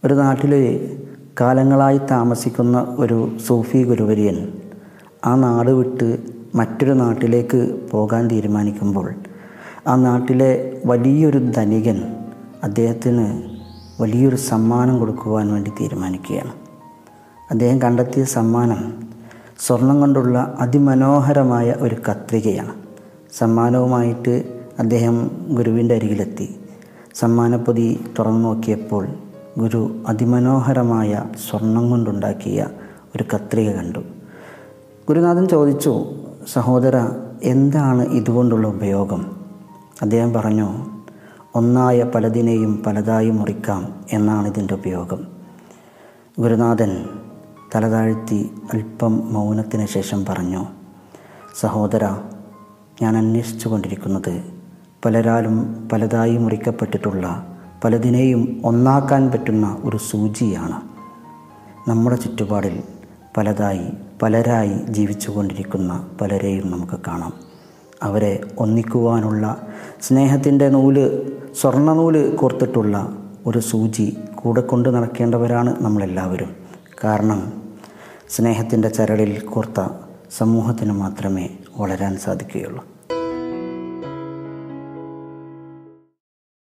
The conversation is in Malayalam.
ഒരു നാട്ടിൽ കാലങ്ങളായി താമസിക്കുന്ന ഒരു സൂഫി ഗുരുവര്യൻ ആ നാട് വിട്ട് മറ്റൊരു നാട്ടിലേക്ക് പോകാൻ തീരുമാനിക്കുമ്പോൾ ആ നാട്ടിലെ വലിയൊരു ധനികൻ അദ്ദേഹത്തിന് വലിയൊരു സമ്മാനം കൊടുക്കുവാൻ വേണ്ടി തീരുമാനിക്കുകയാണ് അദ്ദേഹം കണ്ടെത്തിയ സമ്മാനം സ്വർണം കൊണ്ടുള്ള അതിമനോഹരമായ ഒരു കത്രികയാണ് സമ്മാനവുമായിട്ട് അദ്ദേഹം ഗുരുവിൻ്റെ അരികിലെത്തി സമ്മാനപ്പൊതി തുറന്നു നോക്കിയപ്പോൾ ഗുരു അതിമനോഹരമായ സ്വർണം കൊണ്ടുണ്ടാക്കിയ ഒരു കത്രിക കണ്ടു ഗുരുനാഥൻ ചോദിച്ചു സഹോദര എന്താണ് ഇതുകൊണ്ടുള്ള ഉപയോഗം അദ്ദേഹം പറഞ്ഞു ഒന്നായ പലതിനെയും പലതായി മുറിക്കാം എന്നാണ് ഇതിൻ്റെ ഉപയോഗം ഗുരുനാഥൻ തലതാഴ്ത്തി അല്പം മൗനത്തിന് ശേഷം പറഞ്ഞു സഹോദര ഞാൻ അന്വേഷിച്ചു കൊണ്ടിരിക്കുന്നത് പലരാലും പലതായി മുറിക്കപ്പെട്ടിട്ടുള്ള പലതിനെയും ഒന്നാക്കാൻ പറ്റുന്ന ഒരു സൂചിയാണ് നമ്മുടെ ചുറ്റുപാടിൽ പലതായി പലരായി ജീവിച്ചു കൊണ്ടിരിക്കുന്ന പലരെയും നമുക്ക് കാണാം അവരെ ഒന്നിക്കുവാനുള്ള സ്നേഹത്തിൻ്റെ നൂല് സ്വർണ്ണ നൂല് കോർത്തിട്ടുള്ള ഒരു സൂചി കൂടെ കൊണ്ട് നടക്കേണ്ടവരാണ് നമ്മളെല്ലാവരും കാരണം സ്നേഹത്തിൻ്റെ ചരടിൽ കോർത്ത സമൂഹത്തിന് മാത്രമേ വളരാൻ സാധിക്കുകയുള്ളൂ